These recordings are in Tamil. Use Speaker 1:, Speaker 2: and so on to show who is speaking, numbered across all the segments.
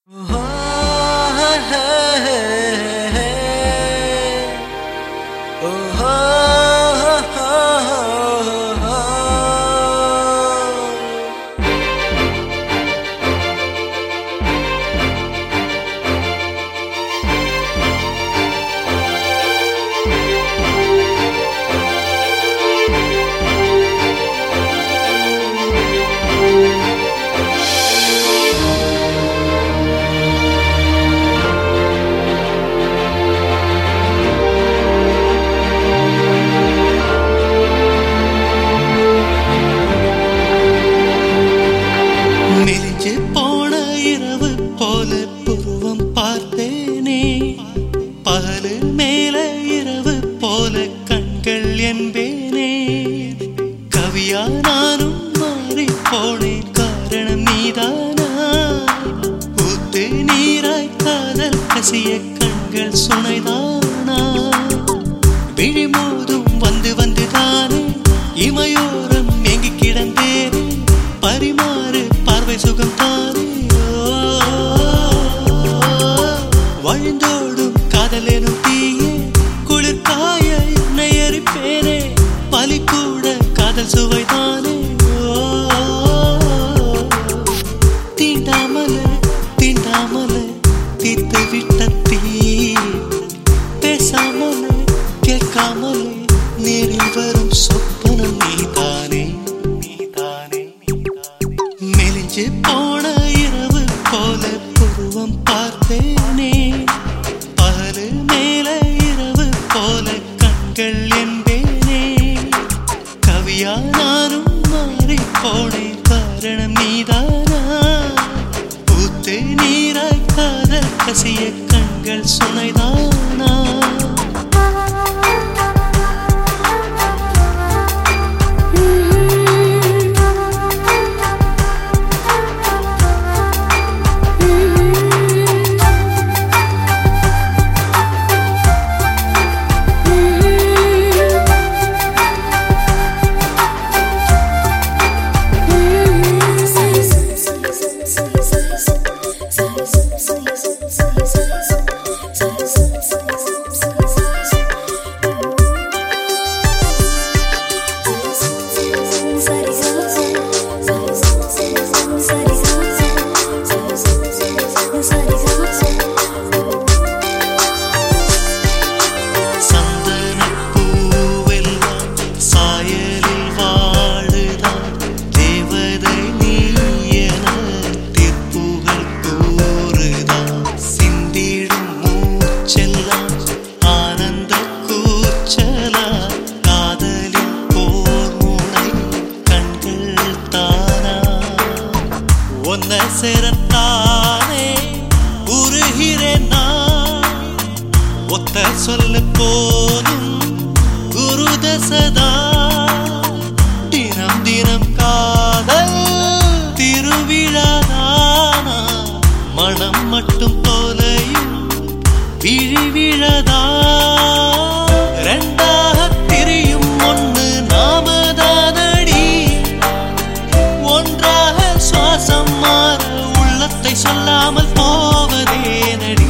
Speaker 1: மெலிஞ்சு போன இரவு போல புருவம் பார்த்தேனே பகலு மேல இரவு போல கண்கள் என்பேனே கவியா நானும் மாறி போனேன் காரணம் நீதானா ஊத்து நீராய் காதல் கசிய கண்கள் சுனைதானா விழிமோதும் வந்து வந்து தானே இமையோரம் எங்கி கிடந்தேனே பரிமாறு பார்வை சுகம் தானே வழிந்தோடும் காதலெனும் தீயே குளிர் காய என்னை எரிப்பேனே பலி கூட காதல் சுவைதானே தீண்டாமல தீண்டாமல தீத்து விட்ட தீ பேசாமலே கேட்காமலே நேரில் வரும் சொப்பனம் நீதானே நீதானே மெலிஞ்சு போன இரவு போல புருவம் பார்த்தேனே பகலு மேல இரவு போல கண்கள் என்பேனே கவியா நானும் மாறி போனேன் காரணம் நீதானா பூத்து நீராய் காதல் கசிய கண்கள் சுனைதானா சந்தனப்பூவெல்லாம் சாயலில் வாழுதான் தேவதை நீ என திருப்புகழ் கூறுதான் சிந்திடும் மூச்செல்லாம் ஆனந்த கூச்சலா காதலின் போர் முனை கண்கள் தானா ஒன்ன சேரத்தானே உருகிறேன் நான் ஒத்த சொல்ல போலும் குரு தசதா தினம் தினம் காதல் திருவிழாதானா மனம் மட்டும் போலையும் விழிவிழதா ரெண்டாக பிரியும் ஒன்று நாமதானடி ஒன்றாக சுவாசம் மாற உள்ளத்தை சொல்லாமல் போவதே நடி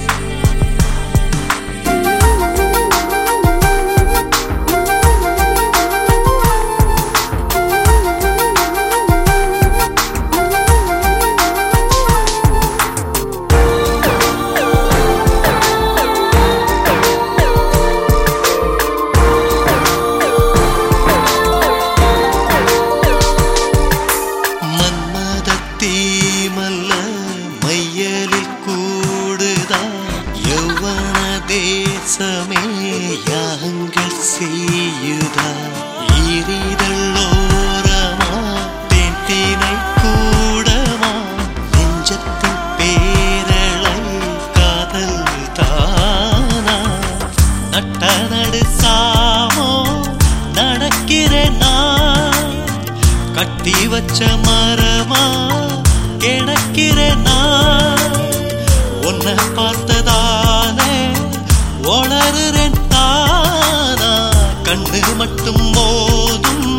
Speaker 1: மன்மதத்தீமல்ல மையலில் கூடுதா யௌவன தேசமே யாகங்கள் செய்யுதா ஈரிதள்ளோரமா தென்தினை கூடமா நெஞ்சத்தின் பேரலை காதல் தானா நட்ட நடு சாமோ நடக்கிறேன் நான் கட்டி வச்ச மரமா கிடக்கிறேன் நான் உன்னை பார்த்ததாலே வளருறேன் தானா கண்ணு மட்டும் போதும்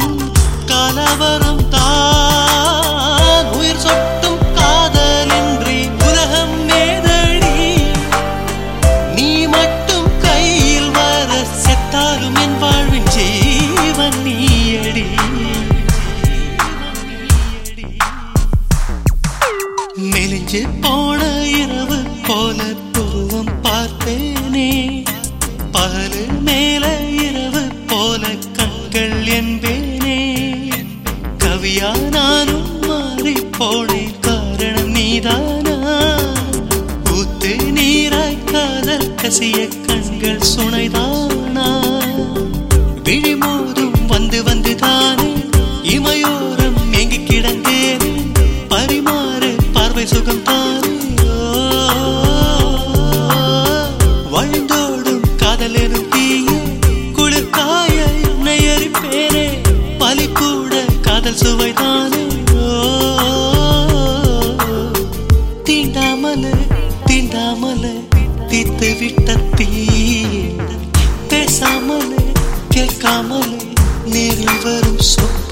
Speaker 1: கலவரம் தான் உயிர் சொட்டும் காதலின்றி உலகம் மெலிஞ்சு போன இரவு போல துருவம் பார்த்தேனே பகலு மேல இரவு போல கண்கள் என்பேனே கவியா நானும் மாறி போனேன் காரணம் நீதானா ஊத்து நீராய் காதல் கசிய கண்கள் சுனைதானா விழிமோதும் வந்து வந்து தானே இமையோரம் எங்கு கிடந்தேனே பரிமாறு பார்வை சுகம் தானே வழிந்தோடும் காதல் எனும் தீய குளிர் காய என்னை எரிப்பேனே பலி கூட காதல் சுவைதானே தீண்டாமலே தீண்டாமலே தீத்து விட்ட தீ பேசாமலே கேட்காமலே நேரில் வரும் சொல்